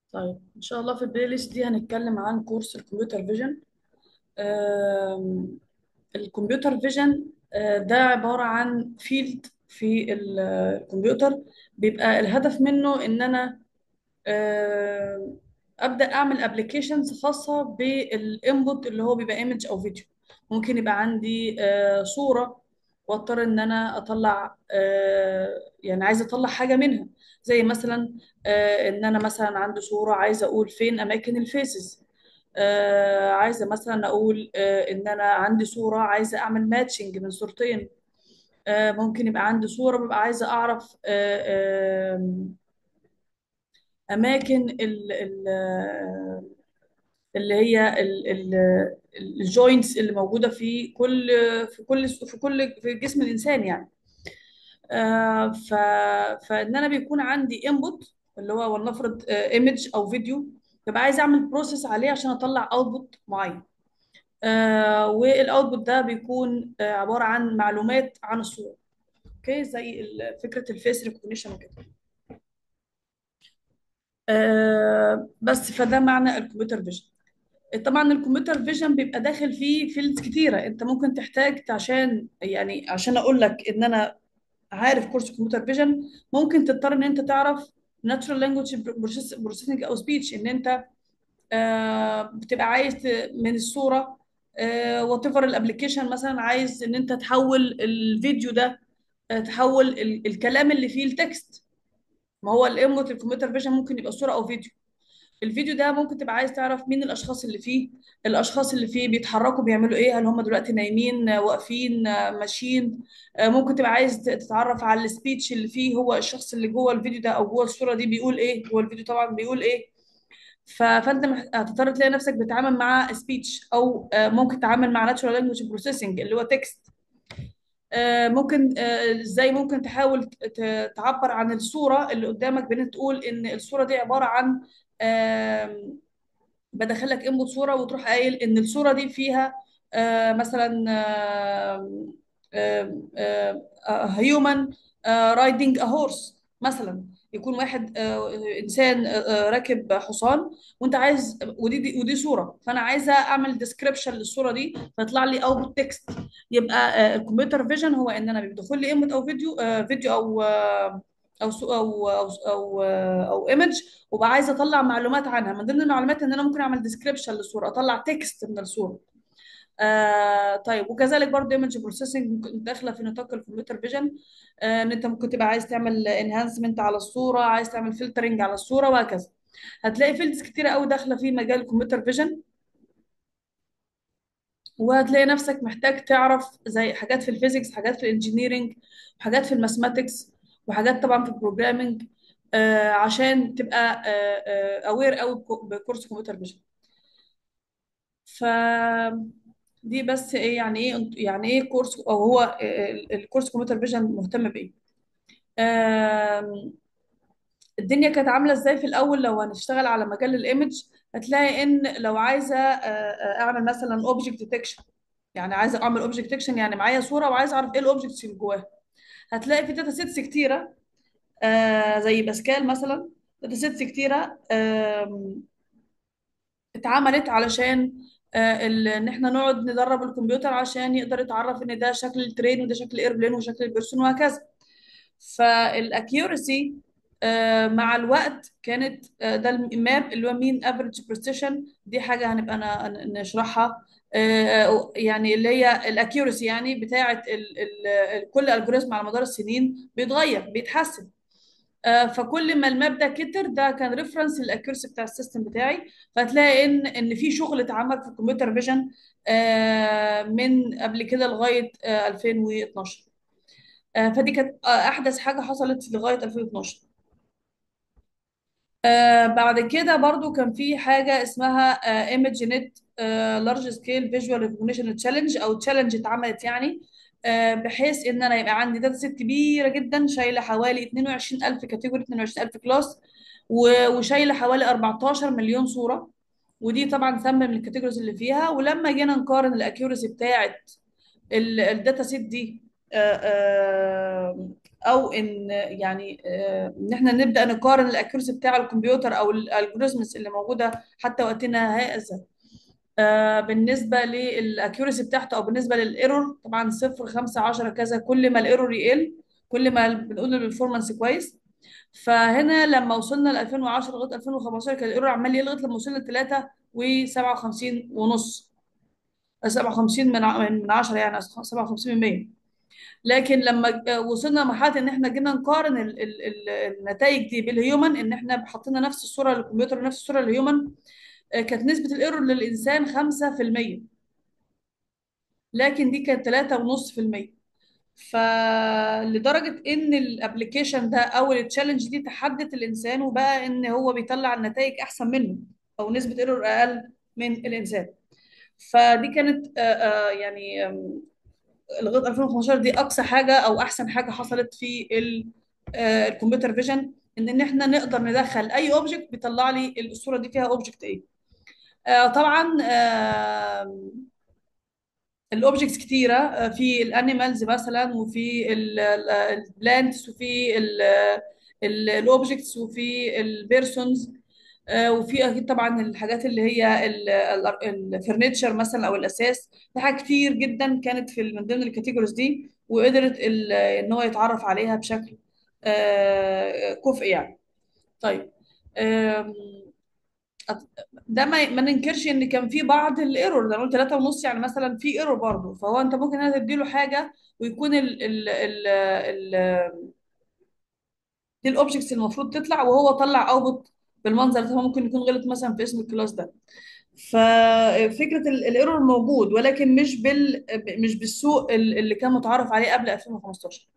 طيب ان شاء الله في البلاي ليست دي هنتكلم عن كورس الكمبيوتر فيجن آم، الكمبيوتر فيجن آه، ده عبارة عن فيلد في ال- الكمبيوتر بيبقى الهدف منه ان انا آه، ابدا اعمل ابلكيشنز خاصه بالانبوت اللي هو بيبقى ايمج او فيديو ممكن يبقى عندي آه، صوره واضطر ان انا اطلع آه، يعني عايزه اطلع حاجه منها زي مثلا آه، ان انا مثلا عندي صوره عايزه اقول فين اماكن الفيسز آه، عايزه مثلا اقول آه، ان انا عندي صوره عايزه اعمل ماتشنج من صورتين آه، ممكن يبقى عندي صوره ببقى عايزه اعرف آه، اماكن ال ال اللي هي الجوينتس اللي موجوده في كل في كل في كل في جسم الانسان يعني آه، ف فان انا بيكون عندي انبوت اللي هو ولنفرض ايمج او فيديو ببقى عايز اعمل بروسيس عليه عشان اطلع اوتبوت معين آه والاوتبوت ده بيكون آه عباره عن معلومات عن الصوره اوكي زي ال- فكره الفيس ريكوجنيشن وكده آه بس فده معنى الكمبيوتر فيجن طبعا الكمبيوتر فيجن بيبقى داخل فيه فيلدز كتيره انت ممكن تحتاج عشان يعني عشان اقول لك ان انا عارف كورس كمبيوتر فيجن ممكن تضطر ان انت تعرف ناتشورال لانجويج بروسيسنج او سبيتش ان انت آه، بتبقى عايز ت- من الصوره وات ايفر الابلكيشن مثلا عايز ان انت تحول الفيديو ده آه، تحول ال- الكلام اللي فيه لتكست ما هو الانبوت الكمبيوتر فيجن ممكن يبقى صوره او فيديو الفيديو ده ممكن تبقى عايز تعرف مين الاشخاص اللي فيه الاشخاص اللي فيه بيتحركوا بيعملوا ايه هل هم دلوقتي نايمين آه، واقفين آه، ماشيين آه، ممكن تبقى عايز ت- تتعرف على السبيتش اللي فيه هو الشخص اللي جوه الفيديو ده او جوه الصورة دي بيقول ايه جوه الفيديو طبعا بيقول ايه ف- فانت مح- هتضطر تلاقي نفسك بتتعامل مع سبيتش او آه، ممكن تتعامل مع ناتشورال لانجويج بروسيسنج اللي هو تكست ممكن آه، ازاي ممكن تحاول ت- تعبر عن الصورة اللي قدامك بان تقول ان الصورة دي عبارة عن بدخل لك انبوت صوره وتروح قايل ان الصوره دي فيها آه مثلا هيومن رايدنج ا هورس مثلا يكون واحد آه انسان آه آه، راكب حصان وانت عايز ودي دي ودي صوره فانا عايزه اعمل ديسكريبشن للصوره دي فيطلع لي اوتبوت تكست يبقى الكمبيوتر فيجن هو ان انا بيدخل لي انبوت او فيديو آه فيديو او آه او سو- او او او, أو ايمج وبقى عايزه اطلع معلومات عنها من ضمن المعلومات ان انا ممكن اعمل ديسكريبشن للصوره اطلع تكست من الصوره آه طيب وكذلك برضه ايمج بروسيسنج ممكن داخله في نطاق الكمبيوتر فيجن آه ان انت ممكن تبقى عايز تعمل انهانسمنت على الصوره عايز تعمل فلترنج على الصوره وهكذا هتلاقي فيلدز كتيره قوي داخله في مجال الكمبيوتر فيجن وهتلاقي نفسك محتاج تعرف زي حاجات في الفيزيكس حاجات في الانجينيرينج وحاجات في الماثماتكس وحاجات طبعا في البروجرامينج آه عشان تبقى اوير قوي بكورس كمبيوتر فيجن ف دي بس ايه يعني ايه يعني ايه كورس او هو ال- الكورس كمبيوتر فيجن مهتم بايه آم، الدنيا كانت عامله ازاي في الاول لو هنشتغل على مجال الايمج هتلاقي ان لو عايزه آه، آه، اعمل مثلا اوبجكت ديتكشن يعني عايزه اعمل اوبجكت ديتكشن يعني معايا صوره وعايزه اعرف ايه الاوبجكتس اللي جواها هتلاقي في داتا سيتس كتيره آه زي باسكال مثلا داتا سيتس كتيره آم، اتعملت علشان آه، ال- ان احنا نقعد ندرب الكمبيوتر عشان يقدر يتعرف ان ده شكل الترين وده شكل الايربلين وشكل البيرسون وهكذا فالاكيورسي مع الوقت كانت آه، ده الماب اللي هو مين افريج بريسيشن دي حاجه هنبقى ن- نشرحها آه، يعني اللي هي الاكيورسي يعني بتاعه ال- ال- ال- كل الجوريزم على مدار السنين بيتغير بيتحسن آه، فكل ما الماب ده كتر ده كان ريفرنس للاكيورسي بتاع السيستم بتاعي فهتلاقي ان ان في شغل اتعمل في الكمبيوتر فيجن آه، من قبل كده لغايه آه، 2012 آه، فدي كانت آه، احدث حاجه حصلت لغايه 2012 آه، بعد كده برضو كان في حاجه اسمها ايمج نت لارج سكيل فيجوال ريكوجنيشن تشالنج او تشالنج اتعملت يعني آه، بحيث ان انا يبقى عندي داتا سيت كبيره جدا شايله حوالي 22000 كاتيجوري 22000 كلاس و- وشايله حوالي 14 مليون صوره ودي طبعا سم من الكاتيجوريز اللي فيها ولما جينا نقارن الاكيورسي بتاعت ال- الداتا سيت دي آه، آه، او ان يعني آه، ان احنا نبدا نقارن الاكيورسي بتاع الكمبيوتر او الالجوريزمز اللي موجوده حتى وقتنا هذا آه، بالنسبه للاكيورسي بتاعته او بالنسبه للايرور طبعا صفر 5 10 كذا كل ما الايرور يقل كل ما بنقول البرفورمانس كويس فهنا لما وصلنا ل 2010 لغايه 2015 كان الايرور عمال يقل لغايه لما وصلنا ل 3 و57 ونص 57 من ع- من 10 يعني 57 من 100 لكن لما وصلنا لمرحله ان احنا جينا نقارن ال- ال- ال- النتائج دي بالهيومن ان احنا حطينا نفس الصوره للكمبيوتر ونفس الصوره للهيومن آه، كانت نسبه الايرور للانسان 5% لكن دي كانت 3.5% فلدرجه ان الابلكيشن ده او التشالنج دي تحدت الانسان وبقى ان هو بيطلع النتائج احسن منه او نسبه ايرور اقل من الانسان فدي كانت آه، آه، يعني آم، لغايه 2015 دي اقصى حاجه او احسن حاجه حصلت في ال- آه، الكمبيوتر فيجن ان ان احنا نقدر ندخل اي اوبجكت بيطلع لي الصوره دي فيها اوبجكت ايه آه، طبعا الاوبجكتس كتيره آه، في الانيمالز مثلا وفي البلانتس وفي الاوبجكتس وفي البيرسونز وفي اكيد طبعا الحاجات اللي هي الفرنتشر مثلا او الاساس في حاجات كتير جدا كانت في من ضمن الكاتيجوريز دي وقدرت ال- ان هو يتعرف عليها بشكل آه، كفء يعني طيب آم، ده ما ما ننكرش ان كان في بعض الايرور ده أنا قلت 3 ونص يعني مثلا في ايرور برضه فهو انت ممكن هنا تديله حاجه ويكون ال ال ال ال دي الاوبجكتس المفروض تطلع وهو طلع اوتبوت بالمنظر ده هو ممكن يكون غلط مثلا في اسم الكلاس ده ففكره ال- الايرور موجود ولكن مش بال مش بالسوء ال- اللي كان متعارف عليه قبل 2015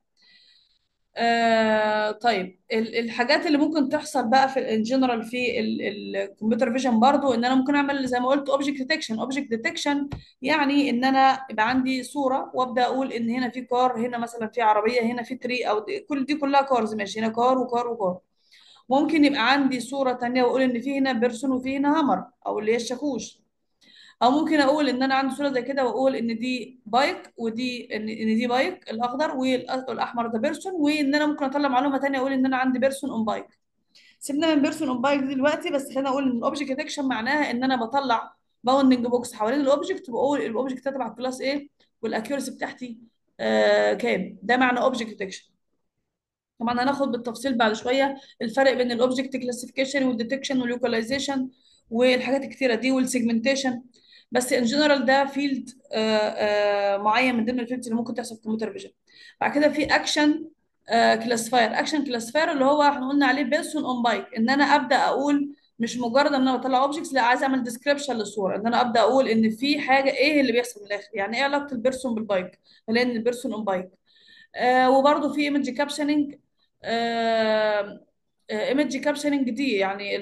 آه طيب ال- الحاجات اللي ممكن تحصل بقى في ان جنرال في الكمبيوتر فيجن برضو ان انا ممكن اعمل زي ما قلت اوبجكت ديتكشن اوبجكت ديتكشن يعني ان انا يبقى عندي صوره وابدا اقول ان هنا في كار هنا مثلا في عربيه هنا في تري او دي كل دي كلها كارز ماشي هنا كار وكار وكار ممكن يبقى عندي صوره تانية واقول ان في هنا بيرسون وفي هنا هامر او اللي هي الشاكوش او ممكن اقول ان انا عندي صوره زي كده واقول ان دي بايك ودي ان ان دي بايك الاخضر والاحمر ده بيرسون وان انا ممكن اطلع معلومه تانية اقول ان انا عندي بيرسون اون بايك سيبنا من بيرسون اون بايك دلوقتي بس خلينا اقول ان الاوبجكت ديتكشن معناها ان انا بطلع باوندنج بوكس حوالين الاوبجكت وبقول الاوبجكت ده تبع الكلاس ايه والاكيورسي بتاعتي آه كام ده معنى اوبجكت ديتكشن طبعا هناخد بالتفصيل بعد شويه الفرق بين الاوبجكت كلاسيفيكيشن والديتكشن واللوكاليزيشن والحاجات الكتيره دي والسيجمنتيشن بس ان جنرال ده فيلد معين من ضمن الفيلدز اللي ممكن تحصل في الكمبيوتر فيجن بعد كده في اكشن كلاسيفاير اكشن كلاسيفاير اللي هو احنا قلنا عليه بيرسون اون بايك ان انا ابدا اقول مش مجرد ان انا بطلع اوبجكتس لا عايز اعمل ديسكريبشن للصوره ان انا ابدا اقول ان في حاجه ايه اللي بيحصل من الاخر يعني ايه علاقه البيرسون بالبايك لان البيرسون اون بايك آه وبرضه في ايمج كابشننج ايمج كابشننج دي يعني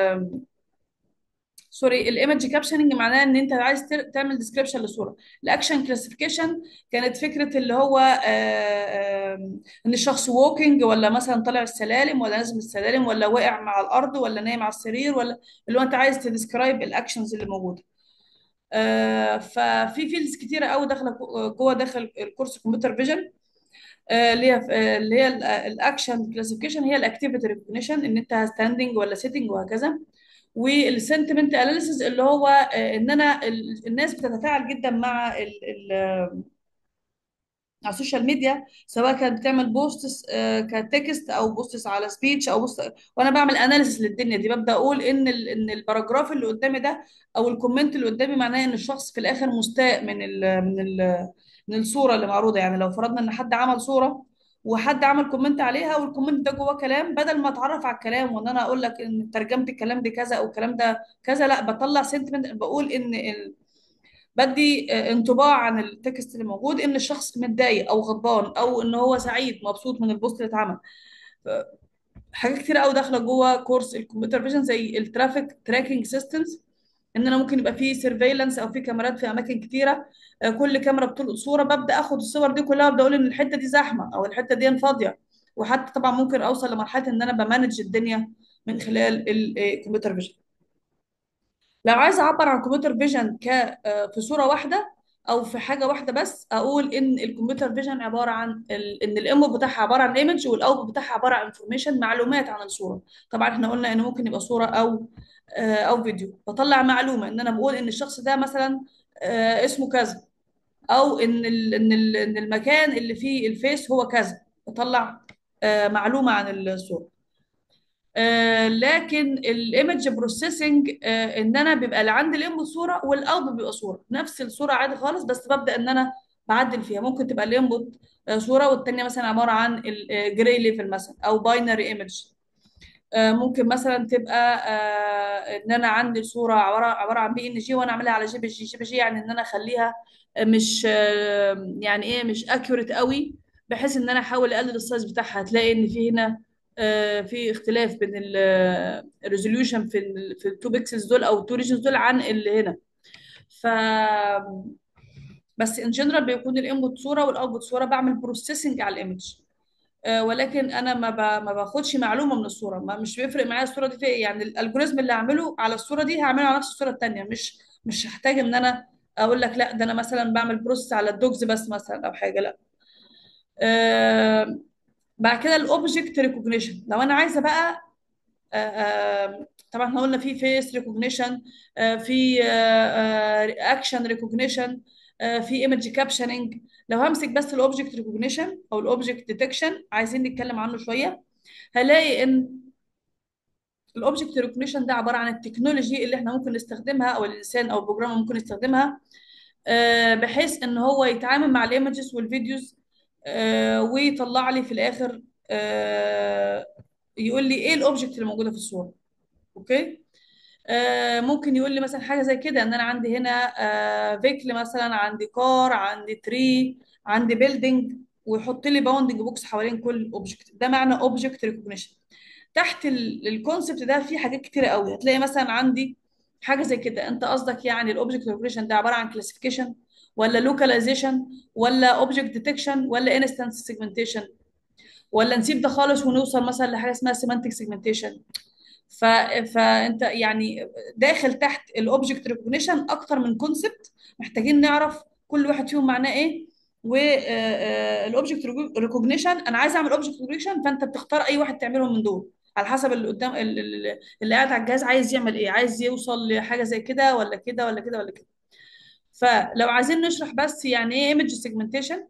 سوري الايمج كابشننج معناه ان انت عايز تر- تعمل ديسكريبشن للصوره الاكشن كلاسيفيكيشن كانت فكره اللي هو آه، آم، ان الشخص ووكينج ولا مثلا طالع السلالم ولا نازل السلالم ولا واقع مع الارض ولا نايم على السرير ولا اللي هو انت عايز تديسكرايب الاكشنز اللي موجوده آه، ففي فيلدز كتيره قوي داخله جوه داخل الكورس كمبيوتر فيجن آه، اللي هي آه، اللي هي الاكشن كلاسيفيكيشن هي الاكتيفيتي ريكوجنيشن ان انت ستاندنج ولا سيتنج وهكذا والسنتمنت اناليسيز اللي هو آه، ان انا ال- الناس بتتفاعل جدا مع ال ال على السوشيال ميديا سواء كانت بتعمل بوستس كتكست او بوستس على سبيتش او بوست وانا بعمل اناليسيس للدنيا دي ببدا اقول ان ال ان الباراجراف اللي قدامي ده او الكومنت اللي قدامي معناه ان الشخص في الاخر مستاء من ال من ال من الصوره اللي معروضه يعني لو فرضنا ان حد عمل صوره وحد عمل كومنت عليها والكومنت ده جواه كلام بدل ما اتعرف على الكلام وان انا اقول لك ان ترجمت الكلام ده كذا او الكلام ده كذا لا بطلع سنتمنت بقول ان بدي آه، انطباع عن التكست اللي موجود ان الشخص متضايق او غضبان او ان هو سعيد مبسوط من البوست اللي اتعمل حاجات كتير قوي داخله جوه كورس الكمبيوتر فيجن زي الترافيك تراكنج سيستمز ان انا ممكن يبقى في سيرفيلانس او في كاميرات في اماكن كتيره آه، كل كاميرا بتلقط صوره ببدا اخد الصور دي كلها وابدا اقول ان الحته دي زحمه او الحته دي فاضيه وحتى طبعا ممكن اوصل لمرحله ان انا بمانج الدنيا من خلال الكمبيوتر فيجن لو عايزه اعبر عن كمبيوتر فيجن ك آه، في صوره واحده او في حاجه واحده بس اقول ان الكمبيوتر فيجن عباره عن ال... ان الانبوت بتاعها عباره عن ايمج والاوتبوت بتاعها عباره عن انفورميشن معلومات عن الصوره طبعا احنا قلنا ان ممكن يبقى صوره او آه، او فيديو بطلع معلومه ان انا بقول ان الشخص ده مثلا آه، اسمه كذا او ان ال... ان ال... ان المكان اللي فيه الفيس هو كذا بطلع آه، معلومه عن الصوره آه، لكن الايمج بروسيسنج ان انا بيبقى اللي عندي الانبوت صوره والاوتبوت بيبقى صوره نفس الصوره عادي خالص بس ببدا ان انا بعدل فيها ممكن تبقى الانبوت آه، صوره والتانيه مثلا عباره عن الجراي ليفل مثلا او باينري ايمج ممكن مثلا تبقى آه، ان انا عندي صوره عباره عباره عن بي ان جي وانا اعملها على جي بي جي جي بي جي يعني ان انا اخليها مش آه، يعني ايه مش اكيوريت قوي بحيث ان انا احاول اقلل السايز بتاعها هتلاقي ان في هنا آه، في اختلاف بين الريزوليوشن في ال في التو بيكسلز دول او التو ريجنز دول عن اللي هنا ف بس ان جنرال بيكون الانبوت صوره والاوتبوت صوره بعمل بروسيسنج على الايمج آه، ولكن انا ما ب- ما باخدش معلومه من الصوره ما مش بيفرق معايا الصوره دي في ايه يعني الالجوريزم اللي هعمله على الصوره دي هعمله على نفس الصوره التانيه مش مش هحتاج ان انا اقول لك لا ده انا مثلا بعمل بروسس على الدوجز بس مثلا او حاجه لا آه بعد كده الاوبجكت ريكوجنيشن لو انا عايزه بقى آه آه طبعا احنا قلنا في فيس ريكوجنيشن آه في اكشن ريكوجنيشن في ايمج كابشننج لو همسك بس الاوبجكت ريكوجنيشن او الاوبجكت ديتكشن عايزين نتكلم عنه شويه هلاقي ان الاوبجكت ريكوجنيشن ده عباره عن التكنولوجي اللي احنا ممكن نستخدمها او الانسان او البروجرام ممكن يستخدمها آه، بحيث ان هو يتعامل مع الايمجز والفيديوز آه، ويطلع لي في الاخر آه، يقول لي ايه الاوبجكت اللي موجوده في الصوره اوكي آه، ممكن يقول لي مثلا حاجه زي كده ان انا عندي هنا فيكل مثلا عندي كار عندي تري عندي بيلدينج ويحط لي باوندنج بوكس حوالين كل اوبجكت ده معنى اوبجكت ريكوجنيشن تحت الكونسبت ده في حاجات كتيره قوي هتلاقي مثلا عندي حاجه زي كده انت قصدك يعني الاوبجكت ريكوجنيشن ده عباره عن كلاسيفيكيشن ولا لوكاليزيشن ولا اوبجكت ديتكشن ولا انستنس سيجمنتيشن ولا نسيب ده خالص ونوصل مثلا لحاجه اسمها سيمانتك سيجمنتيشن ف... فانت يعني داخل تحت الاوبجكت ريكوجنيشن اكتر من كونسبت محتاجين نعرف كل واحد فيهم معناه ايه والاوبجكت ريكوجنيشن انا عايز اعمل اوبجكت ريكوجنيشن فانت بتختار اي واحد تعملهم من دول على حسب اللي قدام ال- ال- اللي قاعد على الجهاز عايز يعمل ايه عايز يوصل لحاجه زي كده ولا كده ولا كده ولا كده فلو عايزين نشرح بس يعني ايه ايمج سيجمنتيشن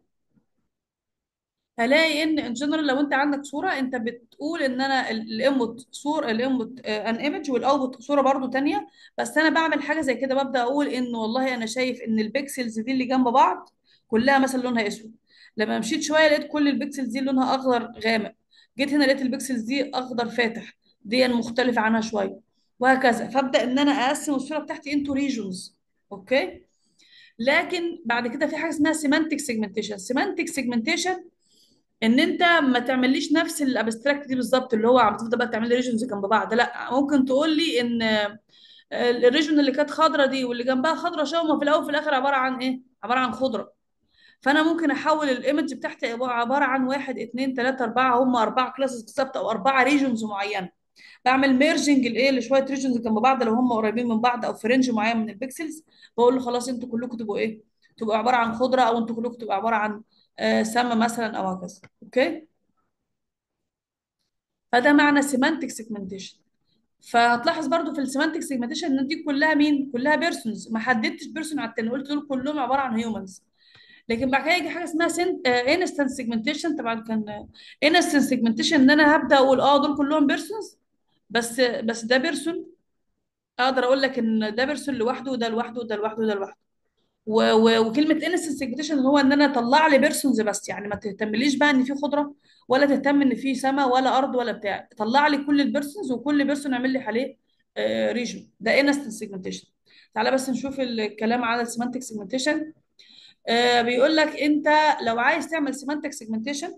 هلاقي ان ان جنرال لو انت عندك صوره انت بتقول ان انا الانبوت صور الانبوت ان ايمج والاوتبوت صوره برضو تانية بس انا بعمل حاجه زي كده ببدا اقول ان والله انا شايف ان البيكسلز دي اللي جنب بعض كلها مثلا لونها اسود لما مشيت شويه لقيت كل البيكسلز دي لونها اخضر غامق جيت هنا لقيت البيكسلز دي اخضر فاتح دي مختلفه عنها شويه وهكذا فابدا ان انا اقسم الصوره بتاعتي انتو ريجونز اوكي لكن بعد كده في حاجه اسمها سيمانتك سيجمنتيشن سيمانتك سيجمنتيشن ان انت ما تعمليش نفس الابستراكت دي بالظبط اللي هو عم تفضل بقى تعمل لي ريجنز جنب بعض لا ممكن تقول لي ان الريجن اللي كانت خضرة دي واللي جنبها خضرة شو ما في الاول وفي الاخر عباره عن ايه عباره عن خضره فانا ممكن احول الايمج بتاعتي عباره عن واحد اتنين تلاته اربعه هم اربعه كلاسز بالظبط او اربعه ريجنز معينه بعمل ميرجنج الايه لشويه ريجنز جنب بعض لو هم قريبين من بعض او في رينج معين من البكسلز بقول له خلاص انتوا كلكم تبقوا ايه تبقوا عباره عن خضره او انتوا كلكم تبقوا عباره عن آه سما مثلا او هكذا اوكي فده معنى سيمانتك سيجمنتيشن فهتلاحظ برضو في السيمانتك سيجمنتيشن ان دي كلها مين كلها بيرسونز ما حددتش بيرسون على التاني قلت دول كلهم عباره عن هيومنز لكن بعد كده يجي حاجه اسمها انستنس سيجمنتيشن طبعا كان انستنس سيجمنتيشن ان انا هبدا اقول اه دول كلهم بيرسونز بس بس ده بيرسون اقدر اقول لك ان ده بيرسون لوحده وده لوحده وده لوحده وده لوحده و- و- وكلمه انستنس سيجمنتيشن هو ان انا اطلع لي بيرسونز بس يعني ما تهتمليش بقى ان في خضره ولا تهتم ان في سماء ولا ارض ولا بتاع طلع لي كل البيرسونز وكل بيرسون اعمل لي عليه ريجن ده انستنس سيجمنتيشن تعالى بس نشوف الكلام على السيمانتك سيجمنتيشن بيقول لك انت لو عايز تعمل سيمانتك سيجمنتيشن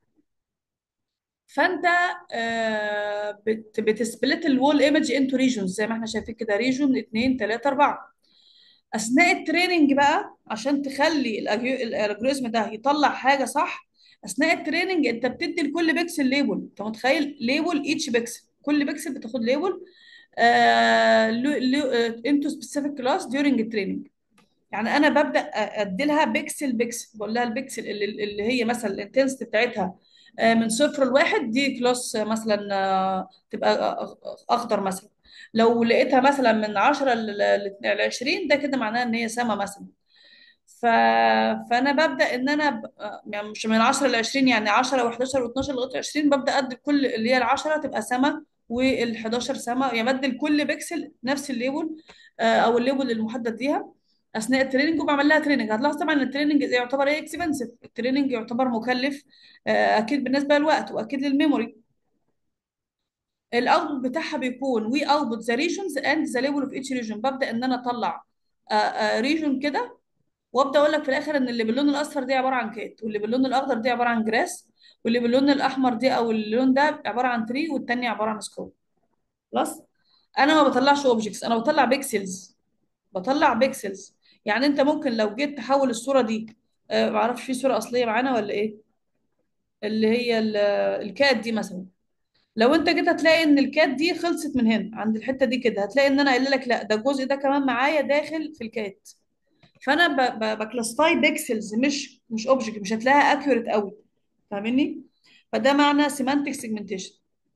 فانت آه، بت بتسبلت الوول ايمج انتو ريجونز زي ما احنا شايفين كده ريجون 2 3 4 اثناء التريننج بقى عشان تخلي الأجيو- الالجوريزم ده يطلع حاجه صح اثناء التريننج انت بتدي لكل بيكسل ليبل انت متخيل ليبل ايتش بيكسل كل بيكسل بتاخد ليبل انتو سبيسيفيك كلاس during التريننج يعني انا ببدا ادي لها بيكسل بيكسل بقول لها البيكسل اللي, اللي هي مثلا الانتنسيتي بتاعتها آه، من صفر لواحد دي كلاس آه، مثلا آه، تبقى آه، اخضر مثلا لو لقيتها مثلا من 10 ل 20 ده كده معناه ان هي سما مثلا ف... فانا ببدا ان انا ب... يعني مش من 10 ل 20 يعني 10 و11 و12 لغايه 20 ببدا ادي كل اللي هي ال 10 تبقى سما وال 11 سما يعني بدي لكل بيكسل نفس الليبل آه، او الليبل المحدد ليها اثناء التريننج وبعمل لها تريننج هتلاحظ طبعا ان التريننج يعتبر ايه اكسبنسيف التريننج يعتبر مكلف آه، اكيد بالنسبه للوقت واكيد للميموري الاوتبوت بتاعها بيكون وي اوتبوت ذا ريجنز اند ذا ليبل اوف ايتش ريجن ببدا ان انا اطلع ريجن كده وابدا اقول لك في الاخر ان اللي باللون الاصفر دي عباره عن كات واللي باللون الاخضر دي عباره عن جراس واللي باللون الاحمر دي او اللون ده عباره عن تري والتانية عباره عن سكول خلاص انا ما بطلعش اوبجكتس انا بطلع بيكسلز بطلع بيكسلز يعني انت ممكن لو جيت تحول الصوره دي آه، ما اعرفش في صوره اصليه معانا ولا ايه اللي هي ال- الكات دي مثلا لو انت جيت هتلاقي ان الكات دي خلصت من هنا عند الحته دي كده هتلاقي ان انا قايله لك لا ده الجزء ده كمان معايا داخل في الكات فانا بكلاسيفاي بيكسلز مش مش اوبجكت مش هتلاقيها اكيوريت قوي فاهمني فده معنى سيمانتك سيجمنتيشن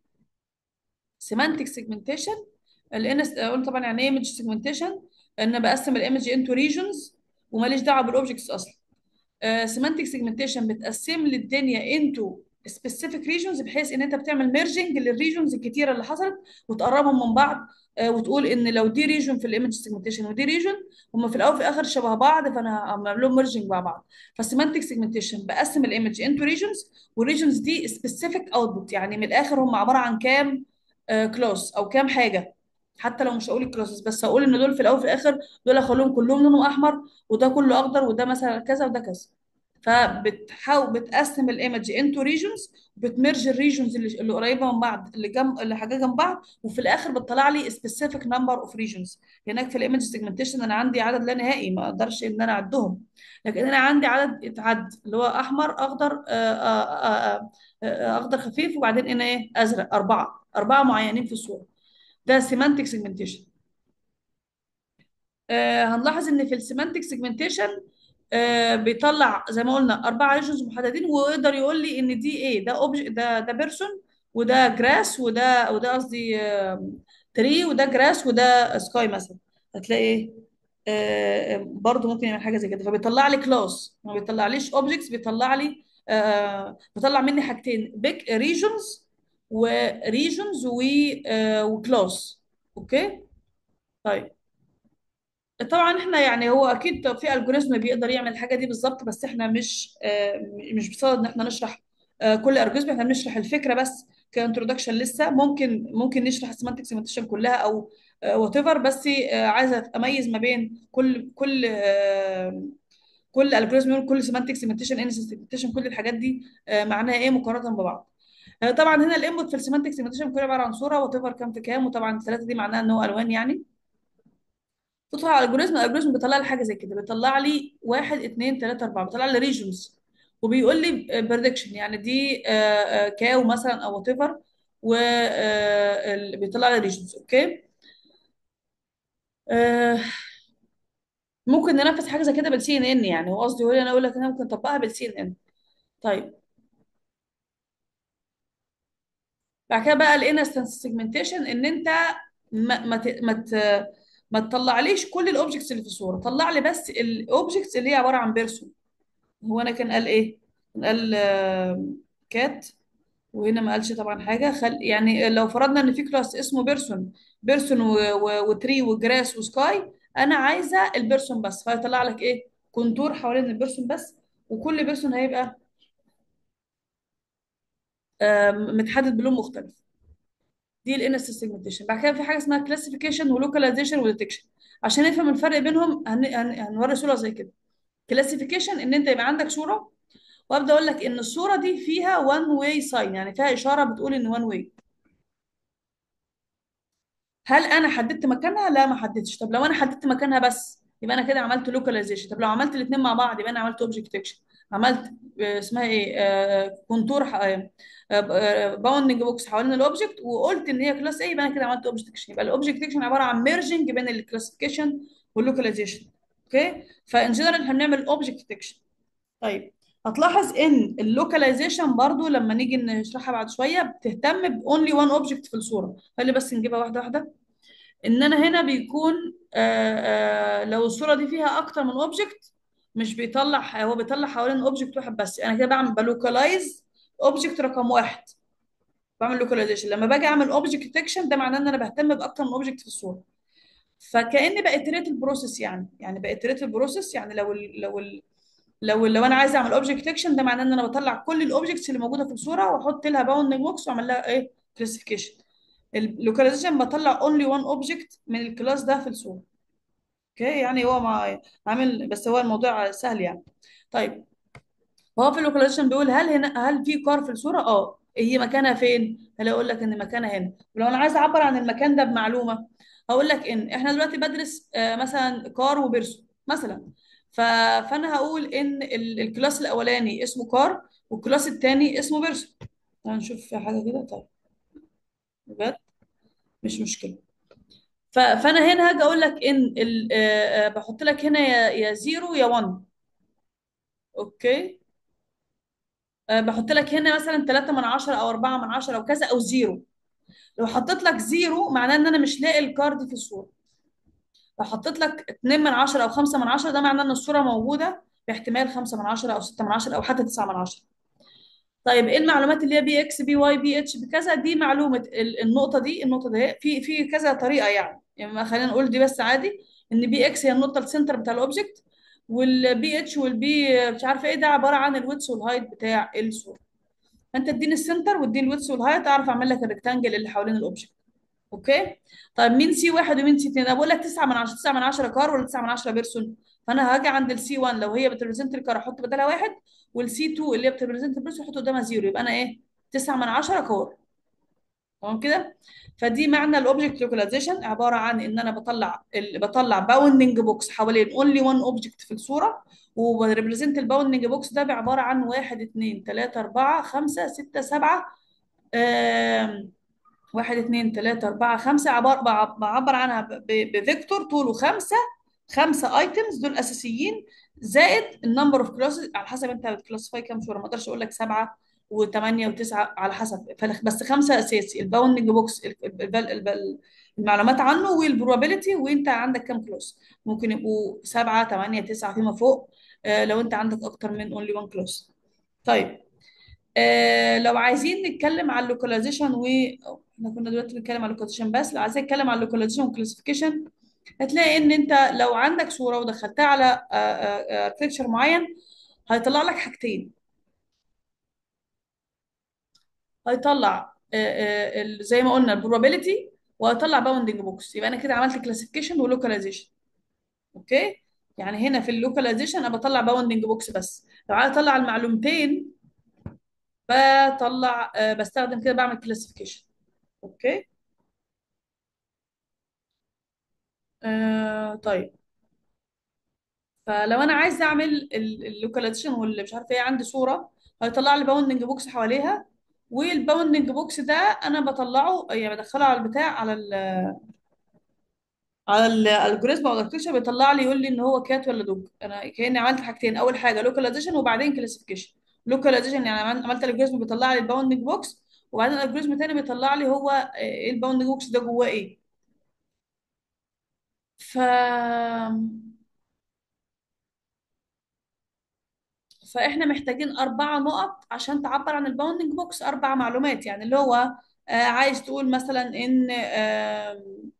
سيمانتك سيجمنتيشن الانس قلنا طبعا يعني ايه ايمج سيجمنتيشن ان بقسم الايمج انتو ريجنز وماليش دعوه بالاوبجكتس اصلا سيمانتك سيجمنتيشن بتقسم لي الدنيا انتو سبيسيفيك ريجونز بحيث ان انت بتعمل ميرجنج للريجونز الكتيره اللي حصلت وتقربهم من بعض آه، وتقول ان لو دي ريجون في الايمج سيجمنتيشن ودي ريجون هم في الاول وفي الاخر شبه بعض فانا هعمل لهم ميرجنج مع بعض فالسيمانتك سيجمنتيشن بقسم الايمج انتو ريجونز والريجونز دي سبيسيفيك اوتبوت يعني من الاخر هم عباره عن كام كلوز او كام حاجه حتى لو مش هقول الكلاسز بس هقول ان دول في الاول وفي الاخر دول هخليهم كلهم لونهم احمر وده كله اخضر وده مثلا كذا وده كذا فبتحاول بتقسم الايمج انتو ريجونز بتمرج الريجونز اللي, اللي قريبه من بعض اللي جنب اللي حاجه جنب بعض وفي الاخر بتطلع لي سبيسيفيك نمبر اوف ريجونز هناك في الايمج سيجمنتيشن انا عندي عدد لا نهائي ما اقدرش ان انا اعدهم لكن انا عندي عدد اتعد اللي هو احمر اخضر آه، آه، آه، آه، آه، اخضر خفيف وبعدين هنا ايه ازرق اربعه اربعه معينين في الصوره ده سيمانتك سيجمنتيشن آه، هنلاحظ ان في السيمانتك سيجمنتيشن بيطلع زي ما قلنا اربعه ريجنز محددين ويقدر يقول لي ان دي ايه ده اوبج ده ده بيرسون وده جراس وده وده قصدي تري وده جراس وده سكاي مثلا هتلاقي ايه آه، برضه ممكن يعمل حاجه زي كده فبيطلع لي كلاس ما بيطلعليش اوبجكتس بيطلع لي آه، بيطلع مني حاجتين بيك ريجنز وريجنز وكلاس اوكي طيب طبعا احنا يعني هو اكيد في الجوريزم بيقدر يعمل الحاجه دي بالظبط بس احنا مش آه، مش بصدد ان احنا نشرح آه، كل الجوريزم احنا بنشرح الفكره بس كانترودكشن لسه ممكن ممكن نشرح السيمانتك سيجمنتيشن كلها او وات ايفر بس آه، عايزه اميز ما بين كل كل آه، كل الجوريزم كل سيمانتك سيجمنتيشن ان سيجمنتيشن كل الحاجات دي آه، معناها ايه مقارنه ببعض آه، طبعا هنا الانبوت في السيمانتك سيجمنتيشن كله عباره عن صوره وات ايفر كام في كام وطبعا الثلاثه دي معناها ان هو الوان يعني تدخل على الالجوريزم الالجوريزم بيطلع لي حاجه زي كده بيطلع لي واحد اتنين تلاته اربعه بيطلع لي ريجنز وبيقول لي بريدكشن يعني دي آه، آه، كاو مثلا او وات ايفر وبيطلع لي ريجنز اوكي آه، ممكن ننفذ حاجه زي كده بالسي ان ان يعني هو قصدي يقول لي انا اقول لك انا ممكن اطبقها بالسي ان ان طيب بعد كده بقى الانستنس سيجمنتيشن ان انت ما ما ت- ما ت- ما تطلعليش كل الاوبجكتس اللي في الصوره طلع لي بس الاوبجكتس اللي هي عباره عن بيرسون هو انا كان قال ايه كان قال آه، كات وهنا ما قالش طبعا حاجه خل يعني لو فرضنا ان في كلاس اسمه بيرسون بيرسون و... و... وتري وجراس وسكاي انا عايزه البيرسون بس فيطلع لك ايه كونتور حوالين البيرسون بس وكل بيرسون هيبقى آم، متحدد بلون مختلف دي الانس سيجمنتيشن بعد كده في حاجه اسمها كلاسيفيكيشن ولوكاليزيشن وديتكشن عشان نفهم الفرق بينهم هن... هن... هنوري صوره زي كده كلاسيفيكيشن ان انت يبقى عندك صوره وابدا اقول لك ان الصوره دي فيها وان واي ساين يعني فيها اشاره بتقول ان وان واي هل انا حددت مكانها لا ما حددتش طب لو انا حددت مكانها بس يبقى انا كده عملت لوكاليزيشن طب لو عملت الاثنين مع بعض يبقى انا عملت اوبجكت ديتكشن عملت آه، اسمها ايه كونتور باوندنج بوكس حوالين الاوبجكت وقلت ان هي كلاس ايه يبقى انا كده عملت اوبجكت ديتكشن يبقى الاوبجكت ديتكشن عباره عن ميرجنج بين الكلاسيفيكيشن واللوكاليزيشن اوكي فان جنرال احنا بنعمل اوبجكت ديتكشن طيب هتلاحظ ان اللوكاليزيشن برضو لما نيجي نشرحها بعد شويه بتهتم باونلي وان اوبجكت في الصوره خلي بس نجيبها واحده واحده ان انا هنا بيكون آه آه لو الصوره دي فيها اكتر من اوبجكت مش بيطلع هو بيطلع حوالين اوبجكت واحد بس انا كده بعمل بلوكالايز اوبجكت رقم واحد بعمل لوكاليزيشن لما باجي اعمل اوبجكت ديتكشن ده معناه ان انا بهتم باكتر من اوبجكت في الصوره فكاني بقيتريت البروسيس يعني يعني بقيتريت البروسيس يعني لو ال لو ال لو لو انا عايزه اعمل اوبجكت ديتكشن ده معناه ان انا بطلع كل الاوبجكتس اللي موجوده في الصوره واحط لها باوندنج بوكس واعمل لها ايه كلاسيفيكيشن اللوكاليزيشن بطلع اونلي وان اوبجكت من الكلاس ده في الصوره اوكي يعني هو ما عامل بس هو الموضوع سهل يعني طيب هو في اللوكاليزيشن بيقول هل هنا هل في كار في الصوره اه هي مكانها فين هل اقول لك ان مكانها هنا ولو انا عايز اعبر عن المكان ده بمعلومه هقول لك ان احنا دلوقتي بدرس آه، مثلا كار وبيرسون مثلا ف... فانا هقول ان ال- الكلاس الاولاني اسمه كار والكلاس الثاني اسمه بيرسون هنشوف في حاجه كده طيب بجد مش مشكله ف... فانا هنا هاجي اقول لك ان ال... آه، آه، بحط لك هنا يا يا زيرو يا 1 اوكي آه، بحط لك هنا مثلا 3 من 10 او 4 من 10 او كذا او زيرو لو حطيت لك زيرو معناه ان انا مش لاقي الكارد في الصوره لو حطيت لك 2 من 10 او 5 من 10 ده معناه ان الصوره موجوده باحتمال 5 من 10 او 6 من 10 او حتى 9 من 10 طيب ايه المعلومات اللي هي بي اكس بي واي بي اتش بكذا دي معلومه ال- النقطه دي النقطه دي في في كذا طريقه يعني يعني ما خلينا نقول دي بس عادي ان بي اكس هي النقطه السنتر بتاع الاوبجكت والبي اتش والبي مش عارفه ايه ده عباره عن الويدث والهايت بتاع الصوره فانت اديني السنتر واديني الويدث والهايت اعرف اعمل لك الريكتانجل اللي حوالين الاوبجكت اوكي طيب مين سي واحد ومين سي اتنين انا بقول لك 9 من 10 9 من 10 كار ولا 9 من 10 بيرسون فانا هاجي عند السي 1 لو هي بتريبريزنت الكار احط بدلها واحد والسي 2 اللي هي بتريبريزنت البيرسون احط قدامها زيرو يبقى انا ايه 9 من 10 كار تمام كده فدي معنى الاوبجكت لوكاليزيشن عباره عن ان انا بطلع ال... بطلع باوندنج بوكس حوالين اونلي وان اوبجكت في الصوره وبريبريزنت الباوندنج بوكس ده بعباره عن 1 2 3 4 5 6 7 واحد اتنين تلاتة أربعة خمسة عبارة بعب- بعبر عنها ب- ب- بفيكتور طوله خمسة خمسة ايتمز دول أساسيين زائد النمبر اوف كلاسز على حسب أنت بتكلاسيفاي كام صورة ما أقدرش أقول لك سبعة وثمانية وتسعة على حسب فل- بس خمسة أساسي الباوندنج بوكس ال- ال- ال- ال- المعلومات عنه والبروبابيلتي وأنت عندك كام كلاس ممكن يبقوا سبعة ثمانية تسعة فيما فوق آه، لو أنت عندك أكتر من اونلي وان كلاس طيب آه لو عايزين نتكلم على اللوكاليزيشن و أو احنا كنا دلوقتي بنتكلم على اللوكاليزيشن بس لو عايزين نتكلم على اللوكاليزيشن والكلاسيفيكيشن هتلاقي ان انت لو عندك صوره ودخلتها على اركتشر معين هيطلع لك حاجتين هيطلع آه، آه، ال- زي ما قلنا البروبابيلتي وهيطلع باوندنج بوكس يبقى انا كده عملت كلاسيفيكيشن ولوكاليزيشن اوكي يعني هنا في اللوكاليزيشن انا بطلع باوندنج بوكس بس لو عايز اطلع المعلومتين بطلع آه، بستخدم كده بعمل كلاسيفيكيشن اوكي آه طيب فلو انا عايز اعمل اللوكاليزيشن واللي مش عارفه ايه عندي صوره هيطلع لي باوندنج بوكس حواليها والباوندنج بوكس ده انا بطلعه يعني بدخله على البتاع على ال على الالجوريزم او الاركتشر بيطلع لي يقول لي ان هو كات ولا دوج انا كاني عملت حاجتين اول حاجه لوكاليزيشن وبعدين كلاسيفيكيشن لوكاليزيشن يعني عملت عملت الالجوريزم بيطلع لي الباوندنج بوكس وبعدين الالجوريزم تاني بيطلع لي هو ايه الباوندنج بوكس ده جواه ايه ف فاحنا محتاجين اربعة نقط عشان تعبر عن الباوندنج بوكس اربع معلومات يعني اللي هو آه عايز تقول مثلا ان آه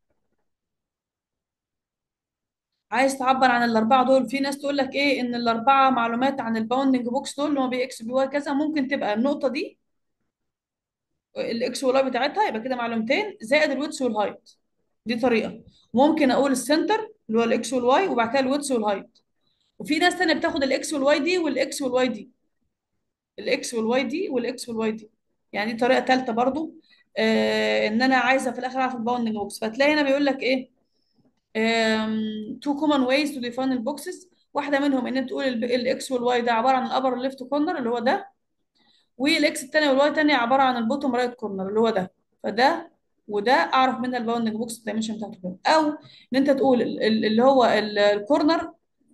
عايز تعبر عن الاربعه دول في ناس تقول لك ايه ان الاربعه معلومات عن الباوندنج بوكس دول اللي هو بي اكس بي واي كذا ممكن تبقى النقطه دي الاكس والواي بتاعتها يبقى كده معلومتين زائد الويدث والهايت دي طريقه ممكن اقول السنتر اللي هو الاكس والواي وبعد كده الويدث والهايت وفي ناس تانية بتاخد الاكس والواي دي والاكس والواي دي الاكس والواي دي والاكس والواي دي يعني دي طريقه ثالثه برضو آه ان انا عايزه في الاخر اعرف الباوندنج بوكس فتلاقي هنا بيقول لك ايه تو كومن ويز تو ديفاين البوكسز واحده منهم ان انت تقول الاكس والواي ده عباره عن الابر ليفت كورنر اللي هو ده والاكس الثانيه والواي الثانيه عباره عن البوتوم رايت كورنر اللي هو ده فده وده اعرف منها الباوندنج بوكس الدايمنشن بتاعته كام او ان انت تقول ال- ال- اللي هو ال- الكورنر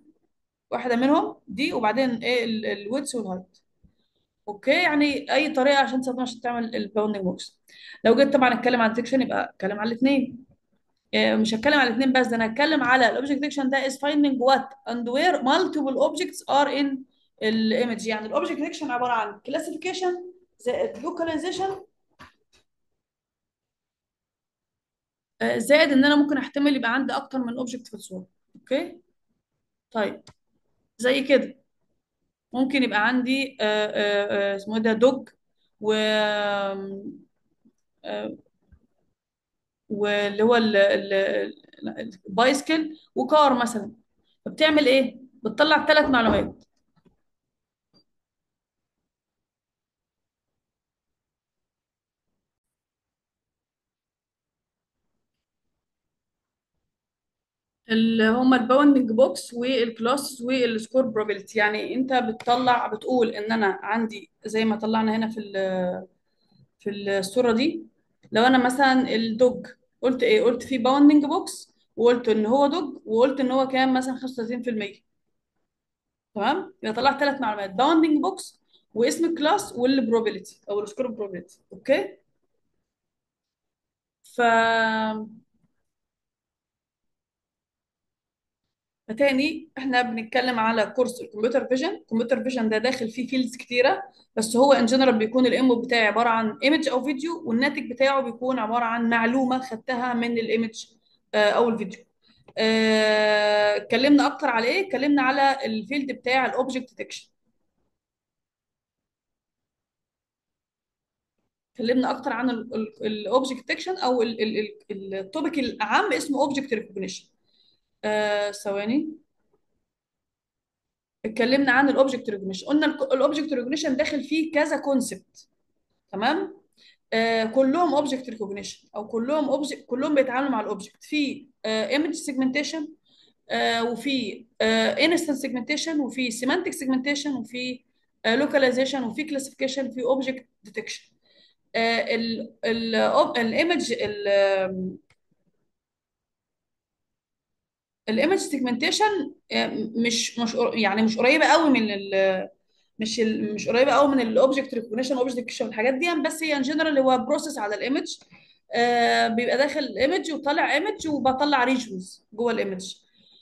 واحده منهم دي وبعدين ايه الويدث والهايت اوكي يعني اي طريقه عشان تستخدمها عشان تعمل الباوندنج بوكس لو جيت طبعا اتكلم عن الديتكشن يبقى اتكلم على الاثنين مش هتكلم على الاثنين بس ده انا هتكلم على الاوبجكت ديتكشن ده is finding what and where multiple objects are in الايمج يعني الاوبجكت ديتكشن عباره عن classification زائد localization آه، زائد ان انا ممكن احتمل يبقى عندي اكتر من اوبجكت في الصوره اوكي طيب زي كده ممكن يبقى عندي آه، آه، آه، اسمه إيه ده دوج و آه، واللي هو ال- ال- ال- البايسكل وكار مثلا فبتعمل ايه بتطلع ثلاث معلومات اللي هما الباوندنج بوكس والكلاس والسكور بروبابيلتي يعني انت بتطلع بتقول ان انا عندي زي ما طلعنا هنا في ال- في الصورة دي لو انا مثلا الدوج قلت ايه قلت في باوندنج بوكس وقلت ان هو دوج وقلت ان هو كام مثلا 35% تمام يبقى طلعت ثلاث معلومات باوندنج بوكس واسم الكلاس والبروبابيلتي او السكور بروبابيلتي اوكي ف فتاني احنا بنتكلم على كورس الكمبيوتر فيجن الكمبيوتر فيجن ده داخل فيه فيلدز كتيره بس هو ان جنرال بيكون الانبوت بتاعي عباره عن ايمج او فيديو والناتج بتاعه بيكون عباره عن معلومه خدتها من الايمج او الفيديو آه، اتكلمنا اكتر على ايه اتكلمنا على الفيلد بتاع الاوبجكت ديتكشن اتكلمنا اكتر عن الاوبجكت ديتكشن او التوبيك الاعم اسمه اوبجكت ريكوجنيشن ثواني اتكلمنا عن الاوبجكت ريكوجنيشن قلنا الاوبجكت ريكوجنيشن داخل فيه كذا كونسبت تمام آه كلهم اوبجكت ريكوجنيشن او كلهم اوبجكت كلهم بيتعاملوا مع الاوبجكت في ايمج سيجمنتيشن وفي انستنس سيجمنتيشن وفي سيمانتك سيجمنتيشن وفي لوكاليزيشن وفي كلاسيفيكيشن وفي اوبجكت ديتكشن الايمج الايمج سيجمنتيشن مش مش قر- يعني مش قريبه قوي من ال مش ال مش قريبه قوي من الاوبجكت ريكوجنيشن واوبجكت ديتكشن والحاجات دي بس هي ان جنرال هو بروسيس على الايمج آه بيبقى داخل الايمج وطالع ايمج وبطلع ريجنز جوه الايمج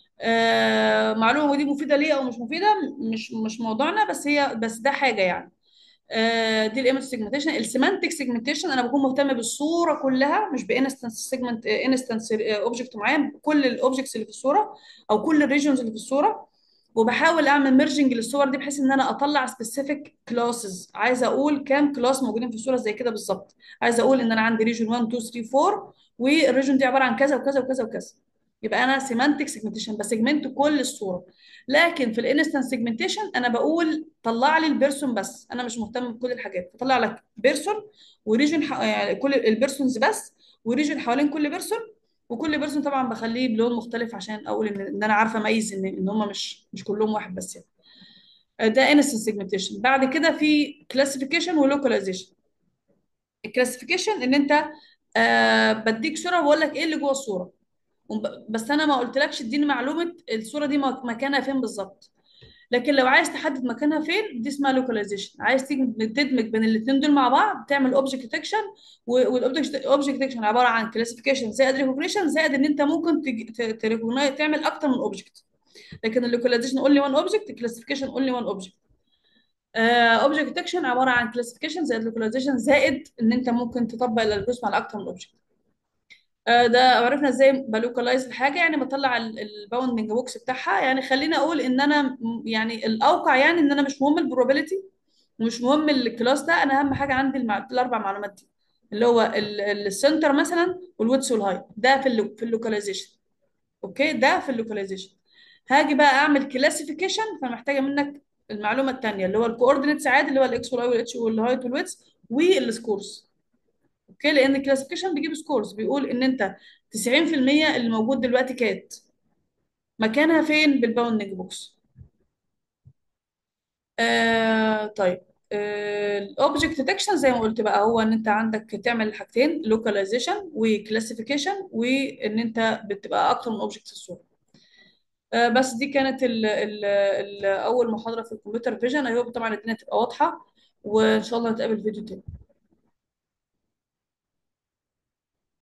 آه معلومه دي مفيده ليه او مش مفيده مش مش موضوعنا بس هي بس ده حاجه يعني آه، دي الايمج سيجمنتيشن السيمانتك سيجمنتيشن انا بكون مهتمه بالصوره كلها مش بانستنس سيجمنت انستنس اوبجكت معين كل الاوبجكتس اللي في الصوره او كل الريجنز اللي في الصوره وبحاول اعمل ميرجنج للصور دي بحيث ان انا اطلع سبيسيفيك كلاسز عايزه اقول كام كلاس موجودين في الصوره زي كده بالظبط عايزه اقول ان انا عندي ريجن 1 2 3 4 والريجن دي عباره عن كذا وكذا وكذا وكذا يبقى انا سيمانتك سيجمنتيشن بسيجمنت كل الصوره لكن في الانستنس سيجمنتيشن انا بقول طلع لي البيرسون بس انا مش مهتم بكل الحاجات فطلع لك بيرسون وريجن ح... يعني كل البيرسونز بس وريجن حوالين كل بيرسون وكل بيرسون طبعا بخليه بلون مختلف عشان اقول ان, إن انا عارفه اميز ان ان هم مش مش كلهم واحد بس يعني ده انستنس سيجمنتيشن بعد كده في كلاسيفيكيشن ولوكاليزيشن الكلاسيفيكيشن ان انت آه بديك صوره وبقول لك ايه اللي جوه الصوره وب- بس انا ما قلتلكش اديني معلومه الصوره دي مك- مكانها فين بالظبط لكن لو عايز تحدد مكانها فين دي اسمها لوكاليزيشن عايز تيجي تدمج بين الاثنين دول مع بعض تعمل اوبجكت ديتكشن والاوبجكت اوبجكت ديتكشن عباره عن كلاسيفيكيشن زائد ريكوجنيشن زائد ان انت ممكن تج- ت- تريكوجناي- تعمل اكتر من اوبجكت لكن اللوكاليزيشن اونلي وان اوبجكت الكلاسيفيكيشن اونلي وان اوبجكت اوبجكت ديتكشن عباره عن كلاسيفيكيشن زائد لوكاليزيشن زائد ان انت ممكن تطبق الالجوريثم على اكتر من اوبجكت آه، ده عرفنا ازاي بلوكالايز الحاجه يعني بطلع الباوندنج بوكس بتاعها يعني خليني اقول ان انا م- يعني الاوقع يعني ان انا مش مهم البروبابيلتي ومش مهم الكلاس ده انا اهم حاجه عندي المع... الاربع معلومات دي اللي هو ال- ال- السنتر مثلا والويدث والهايت ده في اللو... في اللوكاليزيشن اوكي ده في اللوكاليزيشن هاجي بقى اعمل كلاسيفيكيشن فمحتاجه منك المعلومه الثانيه اللي هو الكوردينيتس عادي اللي هو الاكس والاي والاتش والهايت والويدث والسكورز اوكي لان الكلاسيفيكيشن بيجيب سكورز بيقول ان انت 90% اللي موجود دلوقتي كات مكانها فين بالباوندنج بوكس آه طيب الاوبجكت ديتكشن زي ما قلت بقى هو ان انت عندك تعمل حاجتين لوكاليزيشن وكلاسيفيكيشن وان انت بتبقى اكتر من اوبجكت في الصوره آه، بس دي كانت ال ال ال اول محاضره في الكمبيوتر فيجن اي هوب طبعا الدنيا تبقى واضحه وان شاء الله نتقابل في فيديو تاني